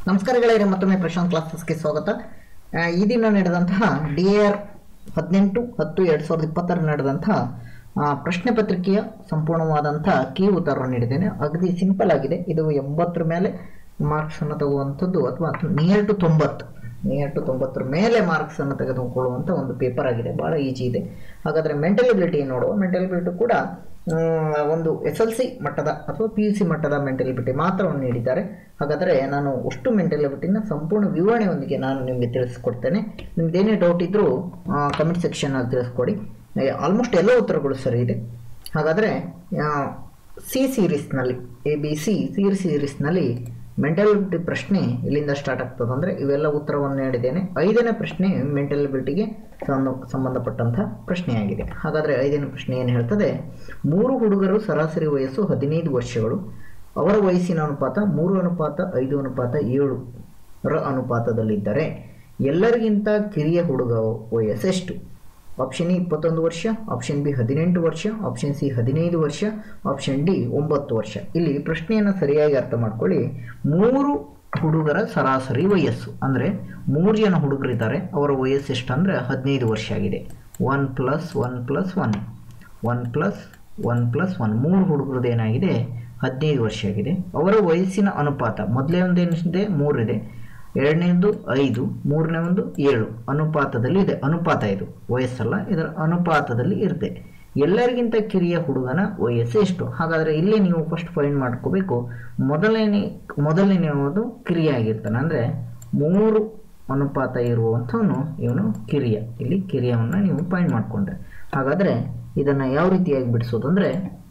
ನಮಸ್ಕಾರ ಗೆಳೆಯರೆ ಮತ್ತೊಮ್ಮೆ ಪ್ರಶಾಂತ್ ಕ್ಲಾಸಸ್ಗೆ ಸ್ವಾಗತ ಆ, ಈ ದಿನ ನಡೆದಂತಹ ಡಿ ಆರ್ ಹದಿನೆಂಟು ಹತ್ತು ಎರಡು ಸಾವಿರದ ಇಪ್ಪತ್ತರ ನಡೆದಂತಹ ಆ, ಪ್ರಶ್ನೆ ಪತ್ರಿಕೆಯ ಸಂಪೂರ್ಣವಾದಂತಹ ಕೀ ಉತ್ತರ ನೀಡಿದ್ದೇನೆ ಅಗದಿ ಸಿಂಪಲ್ ಆಗಿದೆ ಇದು ಎಂಬತ್ತರ ಮೇಲೆ ಮಾರ್ಕ್ಸ್ ಅನ್ನು ತಗುವಂಥದ್ದು ಅಥವಾ ನಿಯರ್ ಟು ತೊಂಬತ್ತು ನಿಯರ್ ಟು ತೊಂಬತ್ತರ ಮೇಲೆ ಮಾರ್ಕ್ಸ್ ಅನ್ನು ತೆಗೆದುಕೊಳ್ಳುವಂಥ ಒಂದು ಪೇಪರ್ ಆಗಿದೆ ಬಹಳ ಈಜಿ ಇದೆ ಹಾಗಾದ್ರೆ ಮೆಂಟಲ್ ಎಬಿಲಿಟಿ ನೋಡುವ ಮೆಂಟಲ್ ಎಬಿಲಿಟಿ ಕೂಡ ಮ್, ಒಂದು ಎಸ್ ಎಲ್ ಸಿ ಮಟ್ಟದ ಅಥವಾ ಪಿ ಯು ಸಿ ಮಟ್ಟದ ಮೆಂಟಲ್ ಎಬಿಲಿಟಿ ಮಾತ್ರವನ್ನು ನೀಡಿದ್ದಾರೆ ಹಾಗಾದರೆ ನಾನು ಅಷ್ಟು ಮೆಂಟಲ್ ಎಬಿಲಿಟಿನ ಸಂಪೂರ್ಣ ವಿವರಣೆಯೊಂದಿಗೆ ನಾನು ನಿಮಗೆ ತಿಳಿಸ್ಕೊಡ್ತೇನೆ ನಿಮ್ದೇನೇ ಡೌಟ್ ಇದ್ದರೂ ಕಮೆಂಟ್ ಸೆಕ್ಷನಲ್ಲಿ ತಿಳಿಸ್ಕೊಡಿ ಆಲ್ಮೋಸ್ಟ್ ಎಲ್ಲ ಉತ್ತರಗಳು ಸರಿ ಇದೆ ಹಾಗಾದರೆ ಸಿ ಸೀರೀಸ್ನಲ್ಲಿ ಎ ಬಿ ಸಿ ಸಿ ಸೀರೀಸ್ನಲ್ಲಿ ಮೆಂಟಲ್ ಎಬಿಲಿಟಿ ಪ್ರಶ್ನೆ ಇಲ್ಲಿಂದ ಸ್ಟಾರ್ಟ್ ಆಗ್ತದೆ ಅಂದರೆ ಇವೆಲ್ಲ ಉತ್ತರವನ್ನು ನೀಡಿದ್ದೇನೆ ಐದನೇ ಪ್ರಶ್ನೆ ಮೆಂಟಲ್ ಎಬಿಲಿಟಿಗೆ ಸಂಬಂಧಪಟ್ಟಂತಹ ಪ್ರಶ್ನೆಯಾಗಿದೆ ಹಾಗಾದರೆ ಐದನೇ ಪ್ರಶ್ನೆ ಏನು ಹೇಳ್ತದೆ ಮೂರು ಹುಡುಗರು ಸರಾಸರಿ ವಯಸ್ಸು ಹದಿನೈದು ವರ್ಷಗಳು ಅವರ ವಯಸ್ಸಿನ ಅನುಪಾತ ಮೂರು ಅನುಪಾತ ಐದು ಅನುಪಾತ ಏಳು ರ ಅನುಪಾತದಲ್ಲಿದ್ದರೆ ಎಲ್ಲರಿಗಿಂತ ಕಿರಿಯ ಹುಡುಗ ವಯಸ್ಸು ಎಷ್ಟು ಆಪ್ಷನ್ ಇ ಇಪ್ಪತ್ತೊಂದು ವರ್ಷ ಆಪ್ಷನ್ ಬಿ ಹದಿನೆಂಟು ವರ್ಷ ಆಪ್ಷನ್ ಸಿ ಹದಿನೈದು ವರ್ಷ ಆಪ್ಷನ್ ಡಿ ಒಂಬತ್ತು ವರ್ಷ ಇಲ್ಲಿ ಪ್ರಶ್ನೆಯನ್ನು ಸರಿಯಾಗಿ ಅರ್ಥ ಮಾಡ್ಕೊಳ್ಳಿ ಮೂರು ಹುಡುಗರ ಸರಾಸರಿ ವಯಸ್ಸು ಅಂದರೆ ಮೂರು ಜನ ಹುಡುಗರಿದ್ದಾರೆ ಅವರ ವಯಸ್ಸು ಎಷ್ಟು ಅಂದರೆ ಹದಿನೈದು ವರ್ಷ ಆಗಿದೆ one plus one plus one one plus one plus one ಮೂರು ಹುಡುಗರದ್ದು ಏನಾಗಿದೆ ಹದಿನೈದು ವರ್ಷ ಆಗಿದೆ ಅವರ ವಯಸ್ಸಿನ ಅನುಪಾತ ಮೊದಲೇ ಒಂದು ಏನಿದೆ ಮೂರಿದೆ ಎರಡನೇದು ಐದು ಮೂರನೇ ಒಂದು ಏಳು ಅನುಪಾತದಲ್ಲಿ ಇದೆ ಅನುಪಾತ ಇದು ವಯಸ್ಸಲ್ಲ ಇದರ ಅನುಪಾತದಲ್ಲಿ ಇರುತ್ತೆ ಎಲ್ಲರಿಗಿಂತ ಕಿರಿಯ ಹುಡುಗನ ವಯಸ್ಸು ಎಷ್ಟು ಹಾಗಾದರೆ ಇಲ್ಲಿ ನೀವು ಫಸ್ಟ್ ಫೈಂಡ್ ಮಾಡ್ಕೋಬೇಕು ಮೊದಲನೇ ಮೊದಲನೆಯದು ಕಿರಿಯ ಆಗಿರ್ತಾನೆ ಅಂದರೆ ಮೂರು ಅನುಪಾತ ಇರುವಂಥವನು ಇವನು ಕಿರಿಯ ಇಲ್ಲಿ ಕಿರಿಯವನ್ನು ನೀವು ಫೈಂಡ್ ಮಾಡಿಕೊಂಡ್ರೆ ಹಾಗಾದರೆ ಇದನ್ನು ಯಾವ ರೀತಿಯಾಗಿ ಬಿಡಿಸೋದು ಅಂದರೆ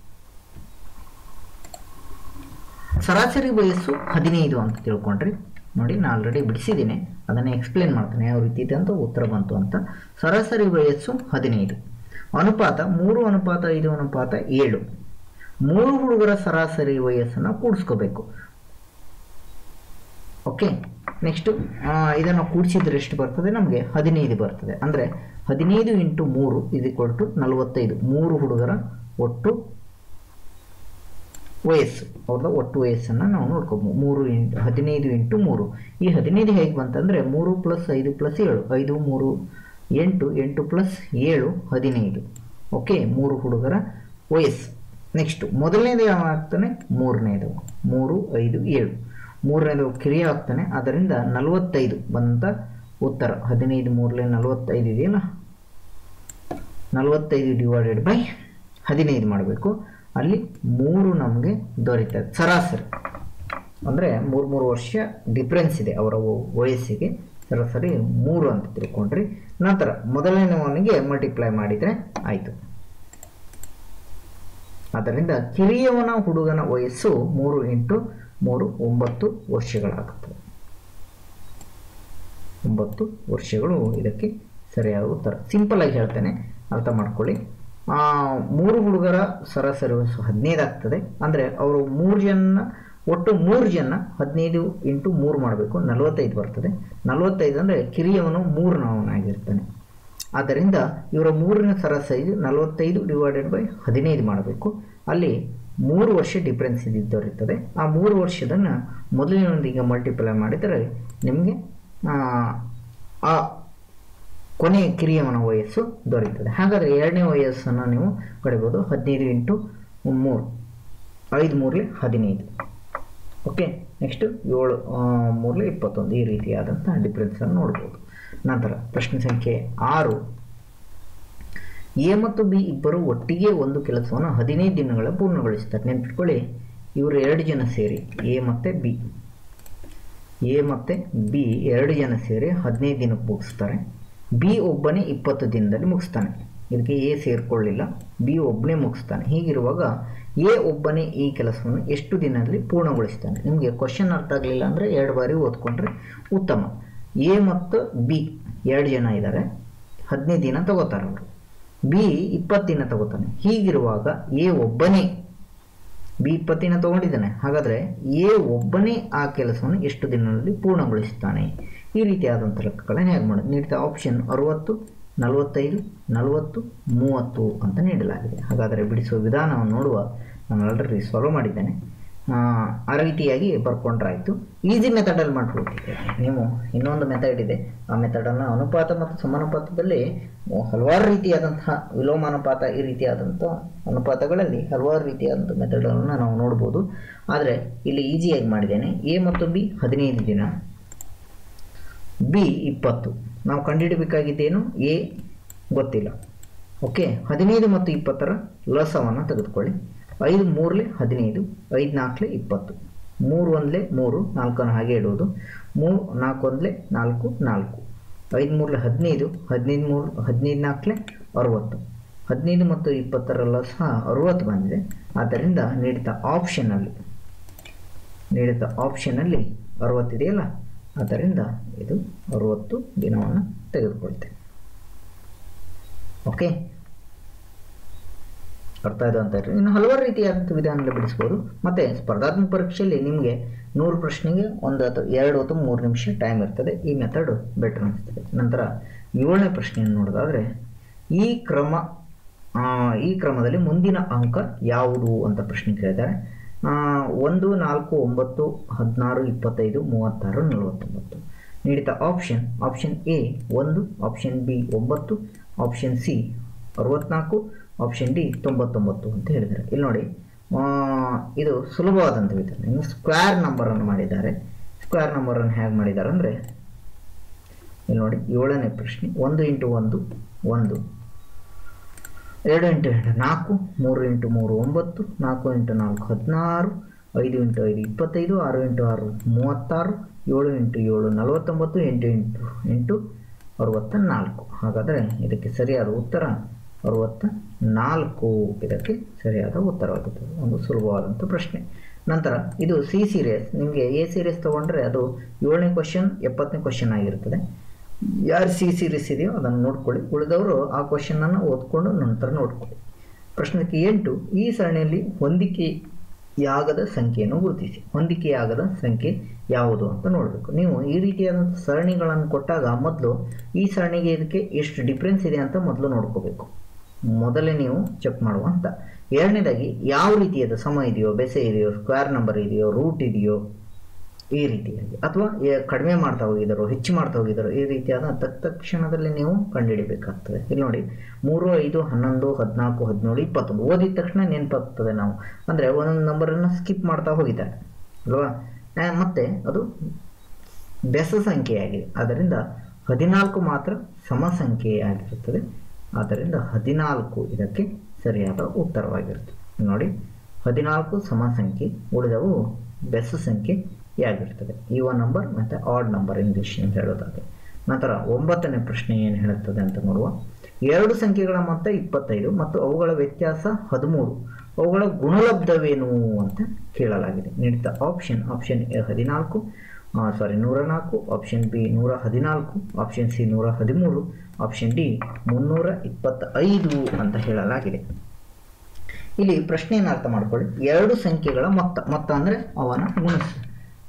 ಸರಾಸರಿ ವಯಸ್ಸು ಹದಿನೈದು ಅಂತ ತಿಳ್ಕೊಂಡ್ರಿ ನೋಡಿ ನಾನು ಆಲ್ರೆಡಿ ಬಿಡಿಸಿದ್ದೀನಿ ಅದನ್ನು ಎಕ್ಸ್ಪ್ಲೇನ್ ಮಾಡ್ತೇನೆ ಯಾವ ರೀತಿ ಇದೆ ಅಂತ ಉತ್ತರ ಬಂತು ಅಂತ ಸರಾಸರಿ ವಯಸ್ಸು ಹದಿನೈದು ಅನುಪಾತ ಮೂರು ಅನುಪಾತ ಐದು ಅನುಪಾತ ಏಳು ಮೂರು ಹುಡುಗರ ಸರಾಸರಿ ವಯಸ್ಸನ್ನು ಕೂಡಿಸ್ಕೋಬೇಕು ಓಕೆ ನೆಕ್ಸ್ಟು ಇದನ್ನು ಕೂಡಿಸಿದ್ರೆ ಎಷ್ಟು ಬರ್ತದೆ ನಮಗೆ ಹದಿನೈದು ಬರ್ತದೆ ಅಂದರೆ ಹದಿನೈದು ಇಂಟು ಮೂರು ಇದು ಟು ನಲವತ್ತೈದು ಮೂರು ಹುಡುಗರ ಒಟ್ಟು ವಯಸ್ಸು ಅವ್ರದ್ದು ಒಟ್ಟು ವಯಸ್ಸನ್ನು ನಾವು ನೋಡ್ಕೋಬೋದು ಮೂರು ಇಂಟು ಹದಿನೈದು ಇಂಟು ಮೂರು ಈ ಹದಿನೈದು ಹೇಗೆ ಬಂತಂದರೆ ಮೂರು ಪ್ಲಸ್ ಐದು ಪ್ಲಸ್ ಏಳು ಐದು ಮೂರು ಎಂಟು ಎಂಟು ಪ್ಲಸ್ ಏಳು ಹದಿನೈದು ಓಕೆ ಮೂರು ಹುಡುಗರ ವಯಸ್ಸು ನೆಕ್ಸ್ಟು ಮೊದಲನೇದು ಯಾವ ಆಗ್ತಾನೆ ಮೂರನೇದು ಮೂರು ಐದು ಏಳು ಮೂರನೇದು ಕಿರಿಯ ಆಗ್ತಾನೆ ಅದರಿಂದ ನಲವತ್ತೈದು ಬಂದ ಉತ್ತರ ಹದಿನೈದು ಮೂರಲೇ ನಲವತ್ತೈದು ಇದೆಯಲ್ಲ ನಲವತ್ತೈದು ಡಿವೈಡೆಡ್ ಬೈ ಹದಿನೈದು ಮಾಡಬೇಕು ಅಲ್ಲಿ ಮೂರು ನಮಗೆ ದೊರೀತದೆ ಸರಾಸರಿ ಅಂದರೆ ಮೂರು ಮೂರು ವರ್ಷ ಡಿಫ್ರೆನ್ಸ್ ಇದೆ ಅವರ ವಯಸ್ಸಿಗೆ ಸರಾಸರಿ ಮೂರು ಅಂತ ತಿಳ್ಕೊಂಡ್ರಿ ನಂತರ ಮೊದಲನೇವನಿಗೆ ಮಲ್ಟಿಪ್ಲೈ ಮಾಡಿದರೆ ಆಯಿತು ಆದ್ದರಿಂದ ಕಿರಿಯವನ ಹುಡುಗನ ವಯಸ್ಸು ಮೂರು ಇಂಟು ಮೂರು ಒಂಬತ್ತು ವರ್ಷಗಳಾಗುತ್ತದೆ ಒಂಬತ್ತು ವರ್ಷಗಳು ಇದಕ್ಕೆ ಸರಿಯಾದ ಉತ್ತರ ಸಿಂಪಲ್ ಆಗಿ ಹೇಳ್ತೇನೆ ಅರ್ಥ ಮಾಡ್ಕೊಳ್ಳಿ ಆ, ಮೂರು ಹುಡುಗರ ಸರಾಸರಿ ವಯಸ್ಸು ಹದಿನೈದು ಆಗ್ತದೆ ಅಂದರೆ ಅವರು ಮೂರು ಜನ ಒಟ್ಟು ಮೂರು ಜನ ಹದಿನೈದು ಇಂಟು ಮೂರು ಮಾಡಬೇಕು ನಲವತ್ತೈದು ಬರ್ತದೆ ನಲವತ್ತೈದು ಅಂದರೆ ಕಿರಿಯವನು ಮೂರನವನಾಗಿರ್ತಾನೆ ಆದ್ದರಿಂದ ಇವರ ಮೂರನೇ ಸರಾಸರಿ ನಲವತ್ತೈದು ಡಿವೈಡೆಡ್ ಬೈ ಹದಿನೈದು ಮಾಡಬೇಕು ಅಲ್ಲಿ ಮೂರು ವರ್ಷ ಡಿಫ್ರೆನ್ಸ್ ಇದ್ದಿದ್ದರಿರ್ತದೆ ಆ ಮೂರು ವರ್ಷದನ್ನು ಮೊದಲಿನೊಂದಿಗೆ ಮಲ್ಟಿಪ್ಲೈ ಮಾಡಿದರೆ ನಿಮಗೆ ಆ ಕೊನೆಯ ಕಿರಿಯವನ ವಯಸ್ಸು ದೊರೆಯುತ್ತದೆ ಹಾಗಾದರೆ ಎರಡನೇ ವಯಸ್ಸನ್ನು ನೀವು ಪಡಿಬೋದು ಹದಿನೈದು ಇಂಟು ಮೂರು ಐದು ಮೂರಲೆ ಹದಿನೈದು ಓಕೆ ನೆಕ್ಸ್ಟ್ ಏಳು ಆ, ಮೂರಲೆ ಇಪ್ಪತ್ತೊಂದು ಈ ರೀತಿಯಾದಂಥ ಡಿಫ್ರೆನ್ಸನ್ನು ನೋಡ್ಬೋದು ನಂತರ ಪ್ರಶ್ನೆ ಸಂಖ್ಯೆ ಆರು ಎ ಮತ್ತು ಬಿ ಇಬ್ಬರು ಒಟ್ಟಿಗೆ ಒಂದು ಕೆಲಸವನ್ನು ಹದಿನೈದು ದಿನಗಳ ಪೂರ್ಣಗೊಳಿಸ್ತಾರೆ ನೆನ್ಪಿಟ್ಕೊಳ್ಳಿ ಇವರು ಎರಡು ಜನ ಸೇರಿ ಎ ಮತ್ತು ಬಿ ಎ ಮತ್ತು ಬಿ ಎರಡು ಜನ ಸೇರಿ ಹದಿನೈದು ದಿನಕ್ಕೆ ಮುಗಿಸ್ತಾರೆ ಬಿ ಒಬ್ಬನೇ ಇಪ್ಪತ್ತು ದಿನದಲ್ಲಿ ಮುಗಿಸ್ತಾನೆ ಇದಕ್ಕೆ ಎ ಸೇರಿಕೊಳ್ಳಿಲ್ಲ ಬಿ ಒಬ್ಬನೇ ಮುಗಿಸ್ತಾನೆ ಹೀಗಿರುವಾಗ ಎ ಒಬ್ಬನೇ ಈ ಕೆಲಸವನ್ನು ಎಷ್ಟು ದಿನದಲ್ಲಿ ಪೂರ್ಣಗೊಳಿಸ್ತಾನೆ ನಿಮಗೆ ಕ್ವಶನ್ ಅರ್ಥ ಆಗಲಿಲ್ಲ ಅಂದರೆ ಎರಡು ಬಾರಿ ಓದ್ಕೊಂಡ್ರೆ ಉತ್ತಮ ಎ ಮತ್ತು ಬಿ ಎರಡು ಜನ ಇದ್ದಾರೆ ಹದಿನೈದು ದಿನ ತಗೋತಾರೆ ಅವರು ಬಿ ಇಪ್ಪತ್ತು ದಿನ ತಗೋತಾನೆ ಹೀಗಿರುವಾಗ ಎ ಒಬ್ಬನೇ ಬಿ ಇಪ್ಪತ್ತು ದಿನ ತಗೊಂಡಿದ್ದಾನೆ ಹಾಗಾದರೆ ಎ ಒಬ್ಬನೇ ಆ ಕೆಲಸವನ್ನು ಎಷ್ಟು ದಿನದಲ್ಲಿ ಪೂರ್ಣಗೊಳಿಸುತ್ತಾನೆ ಈ ರೀತಿಯಾದಂಥ ಲೆಕ್ಕಗಳನ್ನು ಹೇಗೆ ಮಾಡೋದು ನೀಡಿದ ಆಪ್ಷನ್ ಅರುವತ್ತು ನಲವತ್ತೈದು ನಲವತ್ತು ಮೂವತ್ತು ಅಂತ ನೀಡಲಾಗಿದೆ ಹಾಗಾದರೆ ಬಿಡಿಸುವ ವಿಧಾನವನ್ನು ನೋಡುವ ನಾನು ಆಲ್ರೆಡಿ ಸಾಲ್ವ್ ಮಾಡಿದ್ದೇನೆ ಆ, ಆ ರೀತಿಯಾಗಿ ಬರ್ಕೊಂಡ್ರಾಯ್ತು ಈಸಿ ಮೆಥಡಲ್ಲಿ ಮಾಡ್ಕೊಳ್ತಿದ್ದೆ ನೀವು ಇನ್ನೊಂದು ಮೆಥಡ್ ಇದೆ ಆ ಮೆಥಡನ್ನು ಅನುಪಾತ ಮತ್ತು ಸಮಾನುಪಾತದಲ್ಲಿ ಹಲವಾರು ರೀತಿಯಾದಂತಹ ವಿಲೋಮಾನುಪಾತ ಈ ರೀತಿಯಾದಂಥ ಅನುಪಾತಗಳಲ್ಲಿ ಹಲವಾರು ರೀತಿಯಾದಂಥ ಮೆಥಡ್ಗಳನ್ನು ನಾವು ನೋಡ್ಬೋದು ಆದರೆ ಇಲ್ಲಿ ಈಸಿಯಾಗಿ ಮಾಡಿದ್ದೇನೆ ಎ ಮತ್ತು ಬಿ ಹದಿನೈದು ದಿನ ಬಿ ಇಪ್ಪತ್ತು ನಾವು ಕಂಡುಹಿಡಬೇಕಾಗಿದ್ದೇನು ಎ ಗೊತ್ತಿಲ್ಲ ಓಕೆ ಹದಿನೈದು ಮತ್ತು ಇಪ್ಪತ್ತರ ಲಸವನ್ನು ತೆಗೆದುಕೊಳ್ಳಿ ಐದು ಮೂರಲೆ ಹದಿನೈದು ಐದು ನಾಲ್ಕಲೆ ಇಪ್ಪತ್ತು ಮೂರು ಒಂದಲೆ ಮೂರು ನಾಲ್ಕನ್ನು ಹಾಗೆ ಇಡುವುದು ಮೂರು ನಾಲ್ಕು ಒಂದಲೆ ನಾಲ್ಕು ನಾಲ್ಕು ಐದು ಮೂರಲೆ ಹದಿನೈದು ಹದಿನೈದು ಮೂರು ಹದಿನೈದು ನಾಲ್ಕಲೆ ಅರುವತ್ತು ಹದಿನೈದು ಮತ್ತು ಇಪ್ಪತ್ತರ ಲಸ ಅರುವತ್ತು ಬಂದಿದೆ ಆದ್ದರಿಂದ ನೀಡಿದ ಆಪ್ಷನಲ್ಲಿ ನೀಡಿದ ಆಪ್ಷನಲ್ಲಿ ಅರುವತ್ತಿದೆಯಲ್ಲ ಆದ್ದರಿಂದ ಇದು ಅರುವತ್ತು ದಿನವನ್ನು ತೆಗೆದುಕೊಳ್ತೇನೆ ಓಕೆ ಅರ್ಥ ಆಯ್ತು ಅಂತ ಇದ್ರೆ ಇನ್ನು ಹಲವಾರು ರೀತಿಯಾದಂಥ ವಿಧಾನಗಳು ಬಿಡಿಸ್ಬೋದು ಮತ್ತು ಸ್ಪರ್ಧಾತ್ಮಕ ಪರೀಕ್ಷೆಯಲ್ಲಿ ನಿಮಗೆ ನೂರು ಪ್ರಶ್ನೆಗೆ ಒಂದು ಅಥವಾ ಎರಡು ಅಥವಾ ಮೂರು ನಿಮಿಷ ಟೈಮ್ ಇರ್ತದೆ ಈ ಮೆಥಡ್ ಬೆಟರ್ ಅನಿಸ್ತದೆ ನಂತರ ಏಳನೇ ಪ್ರಶ್ನೆಯನ್ನು ನೋಡೋದಾದರೆ ಈ ಕ್ರಮ ಆ, ಈ ಕ್ರಮದಲ್ಲಿ ಮುಂದಿನ ಅಂಕ ಯಾವುದು ಅಂತ ಪ್ರಶ್ನೆ ಕೇಳಿದ್ದಾರೆ ಆ, ಒಂದು ನಾಲ್ಕು ಒಂಬತ್ತು ಹದಿನಾರು ಇಪ್ಪತ್ತೈದು ಮೂವತ್ತಾರು ನಲವತ್ತೊಂಬತ್ತು ನೀಡಿದ ಆಪ್ಷನ್ ಆಪ್ಷನ್ ಎ ಒಂದು ಆಪ್ಷನ್ ಬಿ ಒಂಬತ್ತು ಆಪ್ಷನ್ ಸಿ ಅರವತ್ನಾಲ್ಕು ಆಪ್ಷನ್ ಡಿ ತೊಂಬತ್ತೊಂಬತ್ತು ಅಂತ ಹೇಳಿದ್ದಾರೆ ಇಲ್ಲಿ ನೋಡಿ ಆ, ಇದು ಸುಲಭವಾದಂಥ ವಿಧಾನ ಇನ್ನು ಸ್ಕ್ವೇರ್ ನಂಬರನ್ನು ಮಾಡಿದ್ದಾರೆ ಸ್ಕ್ವೇರ್ ನಂಬರನ್ನು ಹೇಗೆ ಮಾಡಿದ್ದಾರೆ ಅಂದರೆ ಇಲ್ಲಿ ನೋಡಿ ಏಳನೇ ಪ್ರಶ್ನೆ ಒಂದು ಇಂಟು ಒಂದು ಒಂದು ಎರಡು ಇಂಟು ಎರಡು ನಾಲ್ಕು ಮೂರು ಇಂಟು ಮೂರು ಒಂಬತ್ತು ನಾಲ್ಕು ಇಂಟು ನಾಲ್ಕು ಹದಿನಾರು ಐದು ಇಂಟು ಐದು ಇಪ್ಪತ್ತೈದು ಆರು ಇಂಟು ಆರು ಮೂವತ್ತಾರು ಏಳು ಇಂಟು ಏಳು ನಲವತ್ತೊಂಬತ್ತು ಎಂಟು ಇಂಟು ಎಂಟು ಅರುವತ್ತ ನಾಲ್ಕು ಹಾಗಾದರೆ ಇದಕ್ಕೆ ಸರಿಯಾದ ಉತ್ತರ ಅರುವತ್ತ ನಾಲ್ಕು ಇದಕ್ಕೆ ಸರಿಯಾದ ಉತ್ತರವಾಗುತ್ತದೆ ಒಂದು ಸುಲಭವಾದಂಥ ಪ್ರಶ್ನೆ ನಂತರ ಇದು ಸಿ ಸೀರಿಯಸ್ ನಿಮಗೆ ಎ ಸೀರಿಯಸ್ ತೊಗೊಂಡ್ರೆ ಅದು ಏಳನೇ ಕ್ವಶನ್ ಎಪ್ಪತ್ತನೇ ಕ್ವಶನ್ ಆಗಿರ್ತದೆ ಯಾರು ಸಿ ಸೀರೀಸ್ ಇದೆಯೋ ಅದನ್ನು ನೋಡ್ಕೊಳ್ಳಿ ಉಳಿದವರು ಆ ಕ್ವಶನನ್ನು ಓದ್ಕೊಂಡು ನಂತರ ನೋಡ್ಕೊಳ್ಳಿ ಪ್ರಶ್ನೆ ಎಂಟು ಈ ಸರಣಿಯಲ್ಲಿ ಹೊಂದಿಕೆಯಾಗದ ಸಂಖ್ಯೆಯನ್ನು ಗುರುತಿಸಿ ಹೊಂದಿಕೆಯಾಗದ ಸಂಖ್ಯೆ ಯಾವುದು ಅಂತ ನೋಡಬೇಕು ನೀವು ಈ ರೀತಿಯಾದಂಥ ಸರಣಿಗಳನ್ನು ಕೊಟ್ಟಾಗ ಮೊದಲು ಈ ಸರಣಿಗೆ ಇದಕ್ಕೆ ಎಷ್ಟು ಡಿಫ್ರೆನ್ಸ್ ಇದೆ ಅಂತ ಮೊದಲು ನೋಡ್ಕೋಬೇಕು ಮೊದಲೇ ನೀವು ಚೆಕ್ ಮಾಡುವ ಅಂತ ಎರಡನೇದಾಗಿ ಯಾವ ರೀತಿಯಾದ ಸಮ ಇದೆಯೋ ಬೆಸೆ ಇದೆಯೋ ಸ್ಕ್ವೇರ್ ನಂಬರ್ ಇದೆಯೋ ರೂಟ್ ಇದೆಯೋ ಈ ರೀತಿಯಾಗಿ ಅಥವಾ ಏ- ಕಡಿಮೆ ಮಾಡ್ತಾ ಹೋಗಿದ್ದಾರೋ ಹೆಚ್ಚು ಮಾಡ್ತಾ ಹೋಗಿದ್ದಾರೋ ಈ ರೀತಿಯಾದ ತತ್ ತಕ್ಷಣದಲ್ಲಿ ನೀವು ಕಂಡುಹಿಡಿಬೇಕಾಗ್ತದೆ ಇಲ್ಲಿ ನೋಡಿ ಮೂರು ಐದು ಹನ್ನೊಂದು ಹದಿನಾಲ್ಕು ಹದಿನೇಳು ಇಪ್ಪತ್ತೊಂದು ಓದಿದ ತಕ್ಷಣ ನೆನಪಾಗ್ತದೆ ನಾವು ಅಂದರೆ ಒಂದೊಂದು ನಂಬರನ್ನು ಸ್ಕಿಪ್ ಮಾಡ್ತಾ ಹೋಗಿದ್ದಾರೆ ಅಲ್ವಾ ಆ, ಮತ್ತೆ ಅದು ಬೆಸ ಸಂಖ್ಯೆಯಾಗಿದೆ ಆದ್ದರಿಂದ ಹದಿನಾಲ್ಕು ಮಾತ್ರ ಸಮ ಸಂಖ್ಯೆಯಾಗಿರುತ್ತದೆ ಆದ್ದರಿಂದ ಹದಿನಾಲ್ಕು ಇದಕ್ಕೆ ಸರಿಯಾದ ಉತ್ತರವಾಗಿರುತ್ತದೆ ನೋಡಿ ಹದಿನಾಲ್ಕು ಸಮ ಸಂಖ್ಯೆ ಉಳಿದವು ಬೆಸ ಸಂಖ್ಯೆಯಾಗಿರ್ತದೆ ಈವನ್ ನಂಬರ್ ಮತ್ತು ಆಡ್ ನಂಬರ್ ಇಂಗ್ಲೀಷ್ ಅಂತ ಹೇಳೋದಾದ್ರೆ ನಂತರ ಒಂಬತ್ತನೇ ಪ್ರಶ್ನೆ ಏನು ಹೇಳುತ್ತದೆ ಅಂತ ನೋಡುವ ಎರಡು ಸಂಖ್ಯೆಗಳ ಮೊತ್ತ ಇಪ್ಪತ್ತೈದು ಮತ್ತು ಅವುಗಳ ವ್ಯತ್ಯಾಸ ಹದಿಮೂರು ಅವುಗಳ ಗುಣಲಬ್ಧವೇನು ಅಂತ ಕೇಳಲಾಗಿದೆ ನೀಡಿದ ಆಪ್ಷನ್ ಆಪ್ಷನ್ ಎ ಹದಿನಾಲ್ಕು ಸಾರಿ ನೂರ ನಾಲ್ಕು ಆಪ್ಷನ್ ಬಿ ನೂರ ಹದಿನಾಲ್ಕು ಆಪ್ಷನ್ ಸಿ ನೂರ ಹದಿಮೂರು ಆಪ್ಷನ್ ಡಿ ಮುನ್ನೂರ ಇಪ್ಪತ್ತೈದು ಅಂತ ಹೇಳಲಾಗಿದೆ ಇಲ್ಲಿ ಪ್ರಶ್ನೆಯನ್ನು ಅರ್ಥ ಮಾಡ್ಕೊಳ್ಳಿ ಎರಡು ಸಂಖ್ಯೆಗಳ ಮೊತ್ತ ಮೊತ್ತ ಅಂದರೆ ಅವನ ಗುಣಿಸು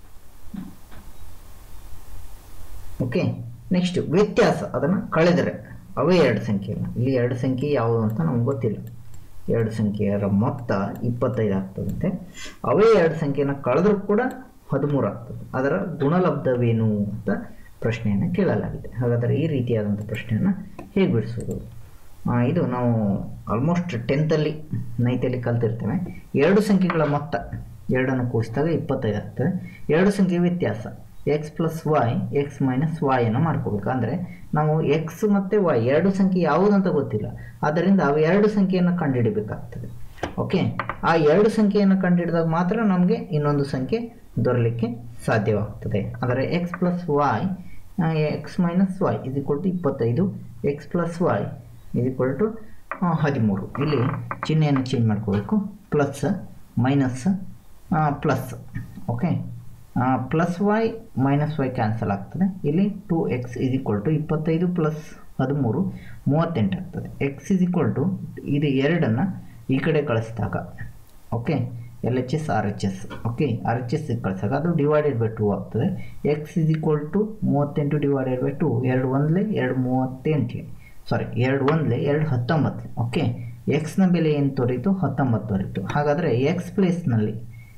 ಓಕೆ ನೆಕ್ಸ್ಟ್ ವ್ಯತ್ಯಾಸ ಅದನ್ನು ಕಳೆದರೆ ಅವೇ ಎರಡು ಸಂಖ್ಯೆಗಳು ಇಲ್ಲಿ ಎರಡು ಸಂಖ್ಯೆ ಯಾವುದು ಅಂತ ನಮ್ಗೆ ಗೊತ್ತಿಲ್ಲ ಎರಡು ಸಂಖ್ಯೆಯರ ಮೊತ್ತ ಇಪ್ಪತ್ತೈದು ಆಗ್ತದಂತೆ ಅವೇ ಎರಡು ಸಂಖ್ಯೆನ ಕಳೆದ್ರೂ ಕೂಡ ಹದಿಮೂರು ಆಗ್ತದೆ ಅದರ ಗುಣಲಬ್ಧವೇನು ಅಂತ ಪ್ರಶ್ನೆಯನ್ನು ಕೇಳಲಾಗಿದೆ ಹಾಗಾದರೆ ಈ ರೀತಿಯಾದಂಥ ಪ್ರಶ್ನೆಯನ್ನು ಹೇಗೆ ಬಿಡಿಸೋದು ಆ, ಇದು ನಾವು ಆಲ್ಮೋಸ್ಟ್ ಟೆಂತಲ್ಲಿ ನೈತಲ್ಲಿ ಕಲ್ತಿರ್ತೇವೆ ಎರಡು ಸಂಖ್ಯೆಗಳ ಮೊತ್ತ ಎರಡನ್ನು ಕೂಡಿಸಿದಾಗ ಇಪ್ಪತ್ತೈದು ಆಗ್ತದೆ ಎರಡು ಸಂಖ್ಯೆ ವ್ಯತ್ಯಾಸ x plus y x minus y ಅನ್ನು ಮಾಡ್ಕೋಬೇಕು ಅಂದರೆ ನಾವು ಎಕ್ಸ್ ಮತ್ತು ವೈ ಎರಡು ಸಂಖ್ಯೆ ಯಾವುದಂತ ಗೊತ್ತಿಲ್ಲ ಆದ್ದರಿಂದ ಅವು ಎರಡು ಸಂಖ್ಯೆಯನ್ನು ಕಂಡುಹಿಡಿಬೇಕಾಗ್ತದೆ ಓಕೆ ಆ ಎರಡು ಸಂಖ್ಯೆಯನ್ನು ಕಂಡುಹಿಡಿದಾಗ ಮಾತ್ರ ನಮಗೆ ಇನ್ನೊಂದು ಸಂಖ್ಯೆ ದೊರಲಿಕ್ಕೆ ಸಾಧ್ಯವಾಗ್ತದೆ ಅಂದರೆ x plus y x minus y ಇದು ಟು ಇಪ್ಪತ್ತೈದು ಎಕ್ಸ್ ಪ್ಲಸ್ ವೈ ಇದು ಟು ಹದಿಮೂರು ಇಲ್ಲಿ ಚಿಹ್ನೆಯನ್ನು ಚೇಂಜ್ ಮಾಡ್ಕೋಬೇಕು plus minus plus okay plus y minus y cancel ಆಗ್ತದೆ ಇಲ್ಲಿ two x is equal to ಇಪ್ಪತ್ತೈದು ಪ್ಲಸ್ ಹದಿಮೂರು ಮೂವತ್ತೆಂಟು ಆಗ್ತದೆ ಎಕ್ಸ್ ಇಸ್ ಈಕ್ವಲ್ ಟು ಇದು ಎರಡನ್ನು ಈ ಕಡೆ ಕಳಿಸಿದಾಗ okay L H S R H S okay R H S ಕಳಿಸಾಗ ಅದು ಡಿವೈಡೆಡ್ ಬೈ ಟು ಆಗ್ತದೆ ಎಕ್ಸ್ ಇಸ್ ಈಕ್ವಲ್ ಟು ಮೂವತ್ತೆಂಟು ಡಿವೈಡೆಡ್ ಬೈ ಟು ಎರಡು ಒಂದಲೇ ಎರಡು ಮೂವತ್ತೆಂಟು ಸಾರಿ ಎರಡು ಒಂದಲೇ ಎರಡು ಹತ್ತೊಂಬತ್ತು ಓಕೆ ಎಕ್ಸ್ನ ಬೆಲೆ ಏನು ತೋರಿತು ಹತ್ತೊಂಬತ್ತು ತೋರಿತು ಹಾಗಾದರೆ ಎಕ್ಸ್ ಪ್ಲೇಸ್ನಲ್ಲಿ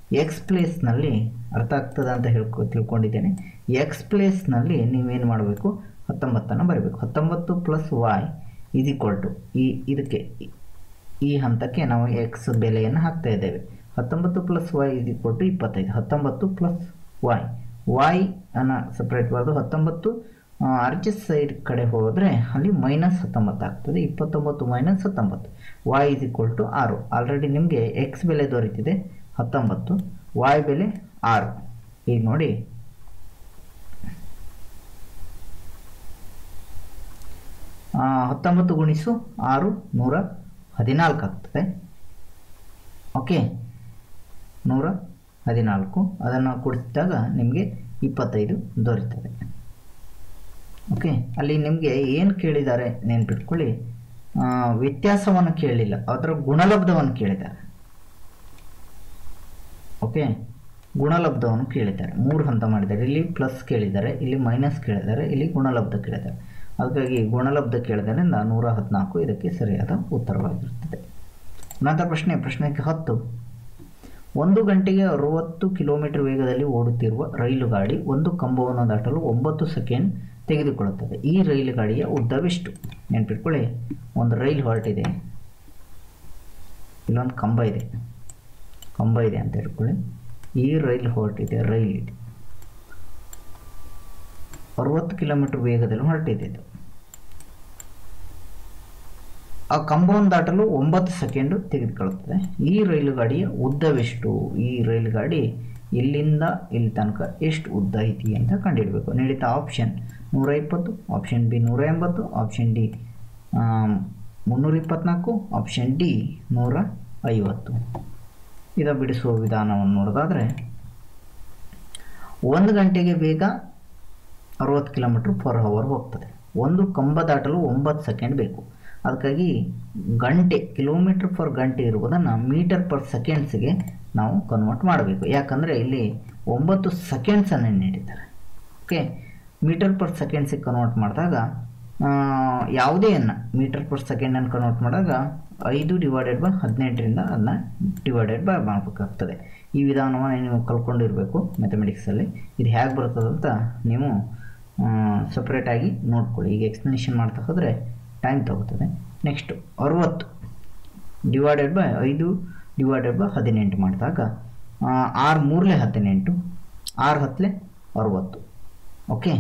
ಎಕ್ಸ್ ಪ್ಲೇಸ್ನಲ್ಲಿ ಅರ್ಥ ಆಗ್ತದೆ ಅಂತ ಹೇಳ್ಕೊ ತಿಳ್ಕೊಂಡಿದ್ದೇನೆ ಎಕ್ಸ್ ಪ್ಲೇಸ್ನಲ್ಲಿ ನೀವೇನು ಮಾಡಬೇಕು ಹತ್ತೊಂಬತ್ತನ್ನು ಬರೀಬೇಕು ಹತ್ತೊಂಬತ್ತು plus y is equal to ಈ ಇದಕ್ಕೆ ಈ- ಈ ಹಂತಕ್ಕೆ ನಾವು ಎಕ್ಸ್ ಬೆಲೆಯನ್ನು ಹಾಕ್ತಾ ಇದ್ದೇವೆ ಹತ್ತೊಂಬತ್ತು plus y is equal to ಇಪ್ಪತ್ತೈದು ಹತ್ತೊಂಬತ್ತು ಪ್ಲಸ್ ವಾಯ್ ವಾಯ್ ಅನ್ನು ಸಪ್ರೇಟ್ ಮಾಡೋದು ಹತ್ತೊಂಬತ್ತು ಆರ್ಚ್ ಸೈಡ್ ಕಡೆ ಹೋದರೆ ಅಲ್ಲಿ ಮೈನಸ್ ಹತ್ತೊಂಬತ್ತು ಆಗ್ತದೆ ಇಪ್ಪತ್ತೊಂಬತ್ತು ಮೈನಸ್ ಹತ್ತೊಂಬತ್ತು ವಾಯ್ ಇಸ್ ಈಕ್ವಲ್ ಟು ಆರು ಆಲ್ರೆಡಿ ನಿಮಗೆ ಎಕ್ಸ್ ಬೆಲೆ ದೊರೀತಿದೆ ಹತ್ತೊಂಬತ್ತು ವಾಯ್ ಬೆಲೆ ಆರು ಈಗ ನೋಡಿ ಆ, ಹತ್ತೊಂಬತ್ತು ಗುಣಿಸು ಆರು ನೂರ ಹದಿನಾಲ್ಕು ಆಗ್ತದೆ ಓಕೆ ನೂರ ಹದಿನಾಲ್ಕು ಅದನ್ನು ಕೂಡಿಸಿದಾಗ ನಿಮಗೆ ಇಪ್ಪತ್ತೈದು ದೊರೀತದೆ ಓಕೆ ಅಲ್ಲಿ ನಿಮಗೆ ಏನು ಕೇಳಿದ್ದಾರೆ ನೆನ್ಪಿಟ್ಕೊಳ್ಳಿ ಆ, ವ್ಯತ್ಯಾಸವನ್ನು ಕೇಳಿಲ್ಲ ಅದರ ಗುಣಲಬ್ಧವನ್ನು ಕೇಳಿದ್ದಾರೆ ಓಕೆ ಗುಣಲಬ್ಧವನ್ನು ಕೇಳಿದ್ದಾರೆ ಮೂರು ಹಂತ ಮಾಡಿದ್ದಾರೆ ಇಲ್ಲಿ ಪ್ಲಸ್ ಕೇಳಿದ್ದಾರೆ ಇಲ್ಲಿ ಮೈನಸ್ ಕೇಳಿದ್ದಾರೆ ಇಲ್ಲಿ ಗುಣಲಬ್ಧ ಕೇಳಿದ್ದಾರೆ ಹಾಗಾಗಿ ಗುಣಲಬ್ಧ ಕೇಳಿದ್ದರಿಂದ ನೂರ ಹದಿನಾಲ್ಕು ಇದಕ್ಕೆ ಸರಿಯಾದ ಉತ್ತರವಾಗಿರುತ್ತದೆ ನಂತರ ಪ್ರಶ್ನೆ ಪ್ರಶ್ನೆ ಹತ್ತು ಒಂದು ಗಂಟೆಗೆ ಅರುವತ್ತು ಕಿಲೋಮೀಟರ್ ವೇಗದಲ್ಲಿ ಓಡುತ್ತಿರುವ ರೈಲು ಗಾಡಿ ಒಂದು ಕಂಬವನ್ನು ದಾಟಲು ಒಂಬತ್ತು ಸೆಕೆಂಡ್ ತೆಗೆದುಕೊಳ್ಳುತ್ತದೆ ಈ ರೈಲು ಗಾಡಿಯ ಉದ್ದವೆಷ್ಟು ನೆನ್ಪಿಟ್ಕೊಳ್ಳಿ ಒಂದು ರೈಲು ಹೊರಟಿದೆ ಇಲ್ಲೊಂದು ಕಂಬ ಇದೆ ಕಂಬ ಇದೆ ಅಂತ ಹೇಳ್ಕೊಳ್ಳಿ ಈ ರೈಲು ಹೊರಟಿದೆ ರೈಲ್ ಇದೆ ಅರುವತ್ತು ಕಿಲೋಮೀಟರ್ ವೇಗದಲ್ಲಿ ಹೊರಟಿದೆ ಇದು ಆ ಕಂಬವನ್ನು ದಾಟಲು ಒಂಬತ್ತು ಸೆಕೆಂಡು ತೆಗೆದುಕೊಳ್ಳುತ್ತದೆ ಈ ರೈಲು ಗಾಡಿಯ ಉದ್ದವೆಷ್ಟು ಈ ರೈಲು ಗಾಡಿ ಇಲ್ಲಿಂದ ಇಲ್ಲಿ ತನಕ ಎಷ್ಟು ಉದ್ದ ಐತಿ ಅಂತ ಕಂಡುಹಿಡಬೇಕು ನೀಡಿದ ಆಪ್ಷನ್ ನೂರ ಇಪ್ಪತ್ತು ಆಪ್ಷನ್ ಬಿ ನೂರ ಎಂಬತ್ತು ಆಪ್ಷನ್ ಡಿ ಮುನ್ನೂರ ಇಪ್ಪತ್ನಾಲ್ಕು ಆಪ್ಷನ್ ಡಿ ನೂರ ಐವತ್ತು ಇದ ಬಿಡಿಸುವ ವಿಧಾನವನ್ನು ನೋಡೋದಾದರೆ ಒಂದು ಗಂಟೆಗೆ ಬೇಗ ಅರುವತ್ತು ಕಿಲೋಮೀಟ್ರ್ ಪರ್ ಅವರ್ ಹೋಗ್ತದೆ ಒಂದು ಕಂಬ ದಾಟಲು ಒಂಬತ್ತು ಸೆಕೆಂಡ್ ಬೇಕು ಅದಕ್ಕಾಗಿ ಗಂಟೆ ಕಿಲೋಮೀಟ್ರ್ ಪರ್ ಗಂಟೆ ಇರುವುದನ್ನು ಮೀಟರ್ ಪರ್ ಸೆಕೆಂಡ್ಸ್ಗೆ ನಾವು ಕನ್ವರ್ಟ್ ಮಾಡಬೇಕು ಯಾಕಂದರೆ ಇಲ್ಲಿ ಒಂಬತ್ತು ಸೆಕೆಂಡ್ಸನ್ನು ನೀಡಿದ್ದಾರೆ ಓಕೆ ಮೀಟರ್ ಪರ್ ಸೆಕೆಂಡ್ಸಿಗೆ ಕನ್ವರ್ಟ್ ಮಾಡಿದಾಗ ಆ, ಯಾವುದೇಯನ್ನು ಮೀಟರ್ ಪರ್ ಸೆಕೆಂಡನ್ನು ಕನ್ವರ್ಟ್ ಮಾಡಿದಾಗ ಐದು ಡಿವೈಡೆಡ್ ಬೈ ಹದಿನೆಂಟರಿಂದ ಅದನ್ನ ಡಿವೈಡೆಡ್ ಬೈ ಮಾಡಬೇಕಾಗ್ತದೆ ಈ ವಿಧಾನವನ್ನು ನೀವು ಕಲ್ತ್ಕೊಂಡಿರಬೇಕು ಮ್ಯಾಥಮೆಟಿಕ್ಸಲ್ಲಿ ಇದು ಹೇಗೆ ಬರ್ತದೆ ಅಂತ ನೀವು ಸಪ್ರೇಟಾಗಿ ನೋಡ್ಕೊಳ್ಳಿ ಈಗ ಎಕ್ಸ್ಪ್ಲನೇಷನ್ ಮಾಡ್ತಾ ಹೋದರೆ ಟೈಮ್ ತಗೋತದೆ ನೆಕ್ಸ್ಟು ಅರುವತ್ತು ಡಿವೈಡೆಡ್ ಬೈ ಐದು ಡಿವೈಡೆಡ್ ಬೈ ಹದಿನೆಂಟು ಮಾಡಿದಾಗ ಆ, ಆರು ಮೂರಲೆ ಹದಿನೆಂಟು ಆರು ಹತ್ತಲೆ ಅರುವತ್ತು ಓಕೆ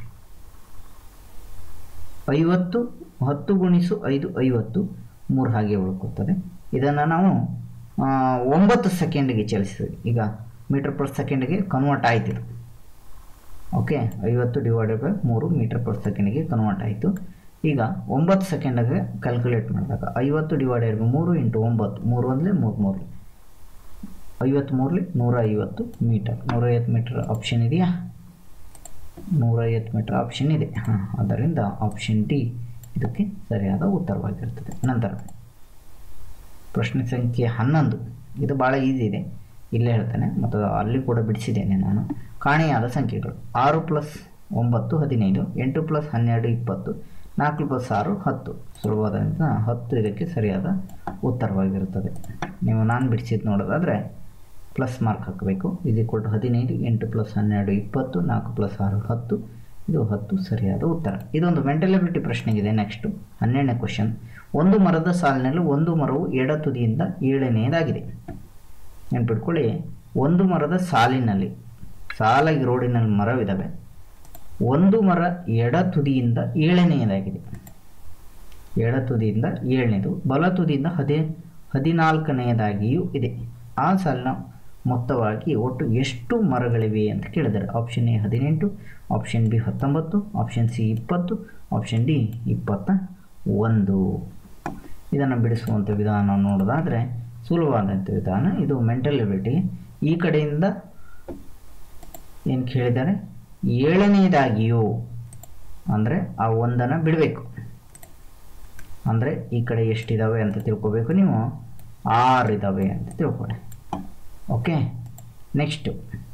ಐವತ್ತು ಹತ್ತು ಗುಣಿಸು ಐದು ಐವತ್ತು ಮೂರು ಹಾಗೆ ಉಳ್ಕೊತದೆ ಇದನ್ನು ನಾವು ಆ, ಒಂಬತ್ತು ಸೆಕೆಂಡಿಗೆ ಚಲಿಸ್ತೀವಿ ಈಗ ಮೀಟರ್ ಪರ್ ಸೆಕೆಂಡಿಗೆ ಕನ್ವರ್ಟ್ ಆಯ್ತು ಇದು ಓಕೆ ಐವತ್ತು ಡಿವೈಡೆಡ್ ಬೈ ಮೂರು ಮೀಟರ್ ಪರ್ ಸೆಕೆಂಡಿಗೆ ಕನ್ವರ್ಟ್ ಆಯಿತು ಈಗ ಒಂಬತ್ತು ಸೆಕೆಂಡಿಗೆ ಕ್ಯಾಲ್ಕುಲೇಟ್ ಮಾಡಿದಾಗ ಐವತ್ತು ಡಿವೈಡೆಡ್ ಬೈ ಮೂರು ಇಂಟು ಒಂಬತ್ತು ಮೂರು ಒಂದಲೇ ಮೂರು ಮೂರಲಿ ಐವತ್ತು ಮೂರಲಿ ನೂರ ಐವತ್ತು ಮೀಟರ್ ನೂರೈವತ್ತು ಮೀಟರ್ ಆಪ್ಷನ್ ಇದೆಯಾ ನೂರೈವತ್ತು ಮೀಟರ್ ಆಪ್ಷನ್ ಇದೆ ಹಾಂ ಆದ್ದರಿಂದ ಆಪ್ಷನ್ ಡಿ ಇದಕ್ಕೆ ಸರಿಯಾದ ಉತ್ತರವಾಗಿರ್ತದೆ ನಂತರ ಪ್ರಶ್ನೆ ಸಂಖ್ಯೆ ಹನ್ನೊಂದು ಇದು ಭಾಳ ಈಸಿ ಇದೆ ಇಲ್ಲೇ ಹೇಳ್ತೇನೆ ಮತ್ತು ಅಲ್ಲಿ ಕೂಡ ಬಿಡಿಸಿದ್ದೇನೆ ನಾನು ಕಾಣೆಯಾದ ಸಂಖ್ಯೆಗಳು ಆರು ಪ್ಲಸ್ ಒಂಬತ್ತು ಹದಿನೈದು ಎಂಟು ಪ್ಲಸ್ ಹನ್ನೆರಡು ಇಪ್ಪತ್ತು ನಾಲ್ಕು ಪ್ಲಸ್ ಆರು ಹತ್ತು ಸುಲಭವಾದಂಥ ಹತ್ತು ಇದಕ್ಕೆ ಸರಿಯಾದ ಉತ್ತರವಾಗಿರುತ್ತದೆ ನೀವು ನಾನು ಬಿಡಿಸಿದ್ದು ನೋಡೋದಾದರೆ ಪ್ಲಸ್ ಮಾರ್ಕ್ ಹಾಕಬೇಕು ಇದು ಈಕ್ವಲ್ ಟು ಹದಿನೈದು ಎಂಟು ಪ್ಲಸ್ ಹನ್ನೆರಡು ಇಪ್ಪತ್ತು ನಾಲ್ಕು ಪ್ಲಸ್ ಆರು ಹತ್ತು ಇದು ಹತ್ತು ಸರಿಯಾದ ಉತ್ತರ ಇದೊಂದು ಮೆಂಟಲ್ ಎಬಿಲಿಟಿ ಪ್ರಶ್ನೆಗಿದೆ ನೆಕ್ಸ್ಟು ಹನ್ನೆರಡನೇ ಕ್ವಶನ್ ಒಂದು ಮರದ ಸಾಲಿನಲ್ಲಿ ಒಂದು ಮರವು ಎಡ ತುದಿಯಿಂದ ಏಳನೆಯದಾಗಿದೆ ನೆನ್ಪಿಟ್ಕೊಳ್ಳಿ ಒಂದು ಮರದ ಸಾಲಿನಲ್ಲಿ ಸಾಲಾಗಿ ರೋಡಿನಲ್ಲಿ ಮರವಿದ್ದಾವೆ ಒಂದು ಮರ ಎಡ ತುದಿಯಿಂದ ಏಳನೆಯದಾಗಿದೆ ಎಡ ತುದಿಯಿಂದ ಏಳನೇದು ಬಲ ತುದಿಯಿಂದ ಹದಿ ಹದಿನಾಲ್ಕನೆಯದಾಗಿಯೂ ಇದೆ ಆ ಸಾಲಿನ ಮೊತ್ತವಾಗಿ ಒಟ್ಟು ಎಷ್ಟು ಮರಗಳಿವೆ ಅಂತ ಕೇಳಿದ್ದಾರೆ ಆಪ್ಷನ್ ಎ ಹದಿನೆಂಟು ಆಪ್ಷನ್ ಬಿ ಹತ್ತೊಂಬತ್ತು ಆಪ್ಷನ್ ಸಿ ಇಪ್ಪತ್ತು ಆಪ್ಷನ್ ಡಿ ಇಪ್ಪತ್ತ ಒಂದು ಇದನ್ನು ಬಿಡಿಸುವಂಥ ವಿಧಾನ ನೋಡೋದಾದರೆ ಸುಲಭವಾದಂಥ ವಿಧಾನ ಇದು ಮೆಂಟಲ್ ಎಬಿಲಿಟಿ ಈ ಕಡೆಯಿಂದ ಏನು ಕೇಳಿದ್ದಾರೆ ಏಳನೆಯದಾಗಿಯೂ ಅಂದರೆ ಆ ಒಂದನ್ನು ಬಿಡಬೇಕು ಅಂದರೆ ಈ ಕಡೆ ಎಷ್ಟಿದ್ದಾವೆ ಅಂತ ತಿಳ್ಕೊಬೇಕು ನೀವು ಆರು ಇದ್ದಾವೆ ಅಂತ ತಿಳ್ಕೊಳ್ಳಿ ಓಕೆ ನೆಕ್ಸ್ಟು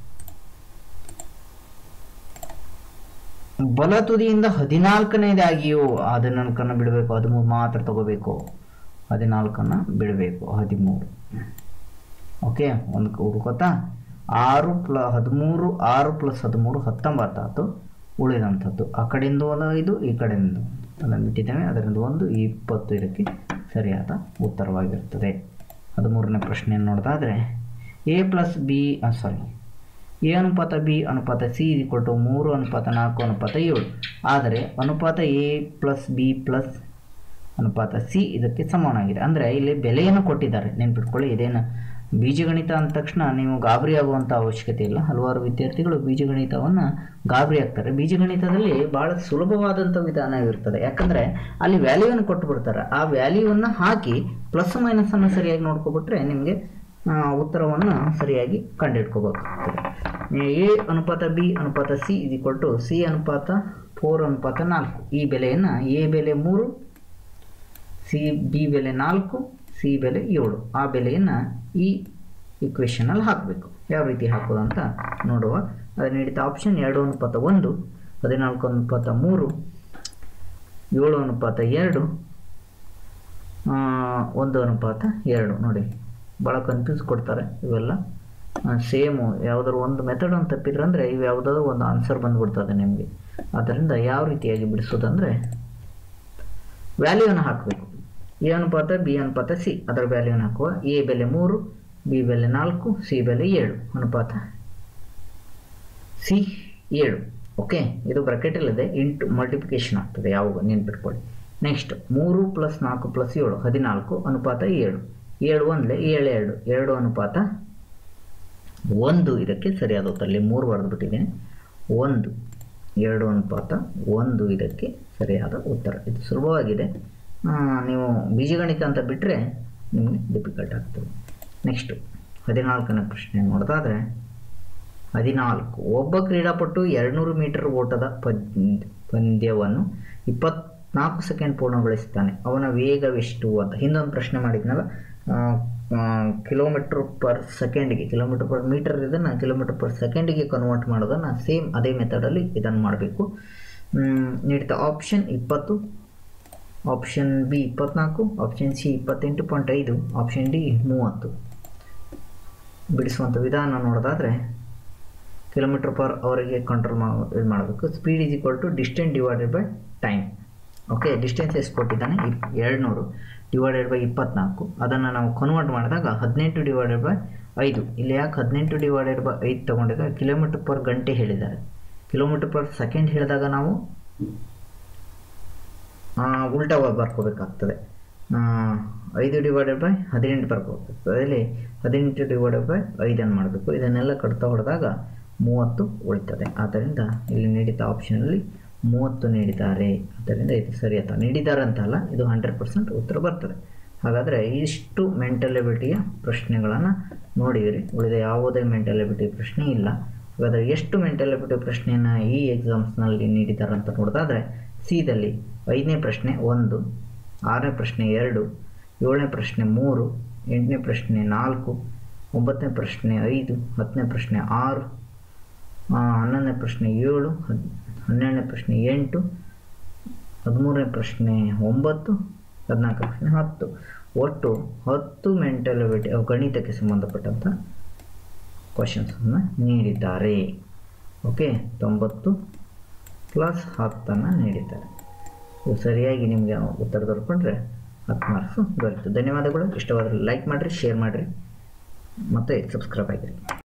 ಬಲ ತುದಿಯಿಂದ ಹದಿನಾಲ್ಕನೇದಾಗಿಯೂ ಹದಿನಾಲ್ಕನ್ನು ಬಿಡಬೇಕು ಹದಿಮೂರು ಮಾತ್ರ ತಗೋಬೇಕು ಹದಿನಾಲ್ಕನ್ನು ಬಿಡಬೇಕು ಹದಿಮೂರು ಓಕೆ ಒಂದು ಹುಡುಕೋತಾ ಆರು ಪ್ಲ ಹದಿಮೂರು ಆರು ಪ್ಲಸ್ ಹದಿಮೂರು ಹತ್ತೊಂಬತ್ತು ಆಯ್ತು ಉಳಿದಂಥದ್ದು ಆ ಕಡೆಯಿಂದ ಒಂದು ಐದು ಈ ಕಡೆಯಿಂದ ಅದನ್ನು ಬಿಟ್ಟಿದ್ದೇವೆ ಅದರಿಂದ ಒಂದು ಇಪ್ಪತ್ತು ಇದಕ್ಕೆ ಸರಿಯಾದ ಉತ್ತರವಾಗಿರ್ತದೆ ಹದಿಮೂರನೇ ಪ್ರಶ್ನೆಯನ್ನು ನೋಡೋದಾದರೆ A plus B sorry A ಅನುಪಾತ ಬಿ ಅನುಪಾತ ಸಿ ಇಕ್ವಲ್ ಟು ಮೂರು ಅನುಪಾತ ನಾಲ್ಕು ಅನುಪಾತ ಏಳು ಆದರೆ ಅನುಪಾತ ಎ ಪ್ಲಸ್ ಬಿ ಪ್ಲಸ್ ಅನುಪಾತ ಸಿ ಇದಕ್ಕೆ ಸಮಾನವಾಗಿದೆ ಅಂದರೆ ಇಲ್ಲಿ ಬೆಲೆಯನ್ನು ಕೊಟ್ಟಿದ್ದಾರೆ ನೆನ್ಪಿಟ್ಕೊಳ್ಳಿ ಇದೇನು ಬೀಜಗಣಿತ ಅಂದ ತಕ್ಷಣ ನೀವು ಗಾಬರಿ ಆಗುವಂಥ ಅವಶ್ಯಕತೆ ಇಲ್ಲ ಹಲವಾರು ವಿದ್ಯಾರ್ಥಿಗಳು ಬೀಜಗಣಿತವನ್ನು ಗಾಬರಿ ಆಗ್ತಾರೆ ಬೀಜಗಣಿತದಲ್ಲಿ ಭಾಳ ಸುಲಭವಾದಂಥ ವಿಧಾನ ಇರ್ತದೆ ಯಾಕಂದರೆ ಅಲ್ಲಿ ವ್ಯಾಲ್ಯೂವನ್ನು ಕೊಟ್ಟು ಬಿಡ್ತಾರೆ ಆ ವ್ಯಾಲ್ಯೂವನ್ನು ಹಾಕಿ ಪ್ಲಸ್ ಮೈನಸನ್ನು ಸರಿಯಾಗಿ ನೋಡ್ಕೊಬಿಟ್ರೆ ನಿಮಗೆ ಉತ್ತರವನ್ನು ಸರಿಯಾಗಿ ಕಂಡುಹಿಡ್ಕೋಬೇಕಾಗ್ತದೆ ಎ ಅನುಪಾತ ಬಿ ಅನುಪಾತ ಸಿ ಇದು ಈಕ್ವಲ್ ಟು ಸಿ ಅನುಪಾತ ಫೋರ್ ಅನುಪಾತ ನಾಲ್ಕು ಈ ಬೆಲೆಯನ್ನು ಎ ಬೆಲೆ ಮೂರು ಸಿ ಬಿ ಬೆಲೆ ನಾಲ್ಕು ಸಿ ಬೆಲೆ ಏಳು ಆ ಬೆಲೆಯನ್ನು ಈ ಇಕ್ವೇಷನಲ್ಲಿ ಹಾಕಬೇಕು ಯಾವ ರೀತಿ ಹಾಕೋದು ಅಂತ ನೋಡುವ ಅದು ನೀಡಿದ ಆಪ್ಷನ್ ಎರಡು ಅನುಪಾತ ಒಂದು ಹದಿನಾಲ್ಕು ಅನುಪಾತ ಮೂರು ಏಳು ಅನುಪಾತ ಎರಡು ಆ, ಒಂದು ಅನುಪಾತ ಎರಡು ನೋಡಿ ಭಾಳ ಕನ್ಫ್ಯೂಸ್ ಕೊಡ್ತಾರೆ ಇವೆಲ್ಲ ಸೇಮು ಯಾವುದಾದ್ರು ಒಂದು ಮೆಥಡನ್ನು ತಪ್ಪಿದ್ರೆ ಅಂದರೆ ಇವು ಯಾವುದಾದ್ರು ಒಂದು ಆನ್ಸರ್ ಬಂದ್ಬಿಡ್ತದೆ ನಿಮಗೆ ಆದ್ದರಿಂದ ಯಾವ ರೀತಿಯಾಗಿ ಬಿಡಿಸೋದಂದರೆ ವ್ಯಾಲ್ಯೂನ ಹಾಕಬೇಕು ಎ ಅನುಪಾತ ಬಿ ಅನುಪಾತ ಸಿ ಅದರ ವ್ಯಾಲ್ಯೂನ ಹಾಕುವ ಎ ಬೆಲೆ ಮೂರು ಬಿ ಬೆಲೆ ನಾಲ್ಕು ಸಿ ಬೆಲೆ ಏಳು ಅನುಪಾತ ಸಿ ಏಳು ಓಕೆ ಇದು ಬ್ರಕೆಟಲ್ಲಿದೆ ಇಂಟು ಮಲ್ಟಿಪ್ಲಿಕೇಶನ್ ಆಗ್ತದೆ ಯಾವಾಗ ನೆನ್ಪಿಟ್ಕೊಳ್ಳಿ ನೆಕ್ಸ್ಟ್ ಮೂರು ಪ್ಲಸ್ ನಾಲ್ಕು ಪ್ಲಸ್ ಏಳು ಹದಿನಾಲ್ಕು ಅನುಪಾತ ಏಳು ಏಳು ಒಂದಲೇ ಏಳು ಎರಡು ಎರಡು ಅನುಪಾತ ಒಂದು ಇದಕ್ಕೆ ಸರಿಯಾದ ಉತ್ತರ ಇಲ್ಲಿ ಮೂರು ಬರೆದುಬಿಟ್ಟಿದ್ದೀನಿ ಒಂದು ಎರಡು ಅನುಪಾತ ಒಂದು ಇದಕ್ಕೆ ಸರಿಯಾದ ಉತ್ತರ ಇದು ಸುಲಭವಾಗಿದೆ ಆ, ನೀವು ಬೀಜಗಣಿತ ಅಂತ ಬಿಟ್ಟರೆ ನಿಮಗೆ ಡಿಫಿಕಲ್ಟ್ ಆಗ್ತದೆ ನೆಕ್ಸ್ಟು ಹದಿನಾಲ್ಕನೇ ಪ್ರಶ್ನೆ ನೋಡೋದಾದರೆ ಹದಿನಾಲ್ಕು ಒಬ್ಬ ಕ್ರೀಡಾಪಟು ಎರಡುನೂರು ಮೀಟರ್ ಓಟದ ಪಂದ್- ಪಂದ್ಯವನ್ನು ಇಪ್ಪತ್ನಾಲ್ಕು ಸೆಕೆಂಡ್ ಪೂರ್ಣಗೊಳಿಸುತ್ತಾನೆ ಅವನ ವೇಗವೆಷ್ಟು ಅಂತ ಹಿಂದೊಂದು ಪ್ರಶ್ನೆ ಮಾಡಿದ್ನಲ್ಲ ಕಿಲೋಮೀಟ್ರ್ ಪರ್ ಸೆಕೆಂಡಿಗೆ ಕಿಲೋಮೀಟರ್ ಪರ್ ಮೀಟರ್ ಇದನ್ನು ಕಿಲೋಮೀಟರ್ ಪರ್ ಸೆಕೆಂಡಿಗೆ ಕನ್ವರ್ಟ್ ಮಾಡೋದನ್ನು ಸೇಮ್ ಅದೇ ಮೆಥಡಲ್ಲಿ ಇದನ್ನು ಮಾಡಬೇಕು ನೀಡಿದ ಆಪ್ಷನ್ ಇಪ್ಪತ್ತು ಆಪ್ಷನ್ ಬಿ ಇಪ್ಪತ್ನಾಲ್ಕು ಆಪ್ಷನ್ ಸಿ ಇಪ್ಪತ್ತೆಂಟು ಪಾಯಿಂಟ್ ಐದು ಆಪ್ಷನ್ ಡಿ ಮೂವತ್ತು ಬಿಡಿಸುವಂಥ ವಿಧಾನ ನೋಡೋದಾದರೆ ಕಿಲೋಮೀಟರ್ ಪರ್ ಅವರಿಗೆ ಕಂಟ್ರೋಲ್ ಮಾ ಇದು ಮಾಡಬೇಕು speed is equal to distance divided by time okay distance ಎಷ್ಟು ಕೊಟ್ಟಿದ್ದಾನೆ ಎರಡು ನೂರು ಡಿವೈಡೆಡ್ ಬೈ ಇಪ್ಪತ್ನಾಲ್ಕು ಅದನ್ನು ನಾವು ಕನ್ವರ್ಟ್ ಮಾಡಿದಾಗ ಹದಿನೆಂಟು ಡಿವೈಡೆಡ್ ಬೈ ಐದು ಇಲ್ಲಿ ಯಾಕೆ ಹದಿನೆಂಟು ಡಿವೈಡೆಡ್ ಬೈ ಐದು ತೊಗೊಂಡಿದ್ದಾಗ ಕಿಲೋಮೀಟರ್ ಪರ್ ಗಂಟೆ ಹೇಳಿದ್ದಾರೆ ಕಿಲೋಮೀಟರ್ ಪರ್ ಸೆಕೆಂಡ್ ಹೇಳಿದಾಗ ನಾವು ಉಲ್ಟಾ ಬರ್ಕೋಬೇಕಾಗ್ತದೆ ಆ, ಐದು ಡಿವೈಡೆಡ್ ಬೈ ಹದಿನೆಂಟು ಬರ್ಕೋಬೇಕು ಅದರಲ್ಲಿ ಹದಿನೆಂಟು ಡಿವೈಡೆಡ್ ಬೈ ಐದನ್ನು ಮಾಡಬೇಕು ಇದನ್ನೆಲ್ಲ ಕಡ್ತಾ ಹೊಡೆದಾಗ ಮೂವತ್ತು ಉಳಿತದೆ ಆದ್ದರಿಂದ ಇಲ್ಲಿ ನೀಡಿದ ಆಪ್ಷನಲ್ಲಿ ಮೂವತ್ತು ನೀಡಿದ್ದಾರೆ ಆದ್ದರಿಂದ ಇದು ಸರಿ ಅಥವಾ ನೀಡಿದ್ದಾರೆ ಅಂತಲ್ಲ ಇದು ಹಂಡ್ರೆಡ್ ಪರ್ಸೆಂಟ್ ಉತ್ತರ ಬರ್ತದೆ ಹಾಗಾದರೆ ಇಷ್ಟು ಮೆಂಟಲ್ ಎಬಿಲಿಟಿಯ ಪ್ರಶ್ನೆಗಳನ್ನು ನೋಡಿದಿರಿ ಉಳಿದ ಯಾವುದೇ ಮೆಂಟಲ್ ಎಬಿಲಿಟಿ ಪ್ರಶ್ನೆ ಇಲ್ಲ ಹಾಗಾದರೆ ಎಷ್ಟು ಮೆಂಟಲ್ ಎಬಿಲಿಟಿ ಪ್ರಶ್ನೆಯನ್ನು ಈ ಎಕ್ಸಾಮ್ಸ್ನಲ್ಲಿ ನೀಡಿದ್ದಾರೆ ಅಂತ ನೋಡೋದಾದರೆ ಸಿದಲ್ಲಿ ಐದನೇ ಪ್ರಶ್ನೆ ಒಂದು ಆರನೇ ಪ್ರಶ್ನೆ ಎರಡು ಏಳನೇ ಪ್ರಶ್ನೆ ಮೂರು ಎಂಟನೇ ಪ್ರಶ್ನೆ ನಾಲ್ಕು ಒಂಬತ್ತನೇ ಪ್ರಶ್ನೆ ಐದು ಹತ್ತನೇ ಪ್ರಶ್ನೆ ಆರು ಆ, ಹನ್ನೊಂದನೇ ಪ್ರಶ್ನೆ ಏಳು ಹದ್ ಹನ್ನೆರಡನೇ ಪ್ರಶ್ನೆ ಎಂಟು ಹದಿಮೂರನೇ ಪ್ರಶ್ನೆ ಒಂಬತ್ತು ಹದಿನಾಲ್ಕನೇ ಪ್ರಶ್ನೆ ಹತ್ತು ಒಟ್ಟು ಹತ್ತು ಮೆಂಟಲ್ ಎಬಿಲಿಟಿ ಗಣಿತಕ್ಕೆ ಸಂಬಂಧಪಟ್ಟಂಥ ಕ್ವಶನ್ಸನ್ನು ನೀಡಿದ್ದಾರೆ ಓಕೆ ತೊಂಬತ್ತು ಪ್ಲಸ್ ಹತ್ತನ್ನು ನೀಡಿದ್ದಾರೆ ಇದು ಸರಿಯಾಗಿ ನಿಮಗೆ ಉತ್ತರ ದೊರಕೊಂಡ್ರೆ ಹತ್ತು ಮಾರ್ಕ್ಸು ದೊರೆಯುತ್ತೆ ಧನ್ಯವಾದಗಳು ಇಷ್ಟವಾದರೆ ಲೈಕ್ ಮಾಡಿರಿ ಶೇರ್ ಮಾಡಿರಿ ಮತ್ತು ಸಬ್ಸ್ಕ್ರೈಬ್ ಆಗಿರಿ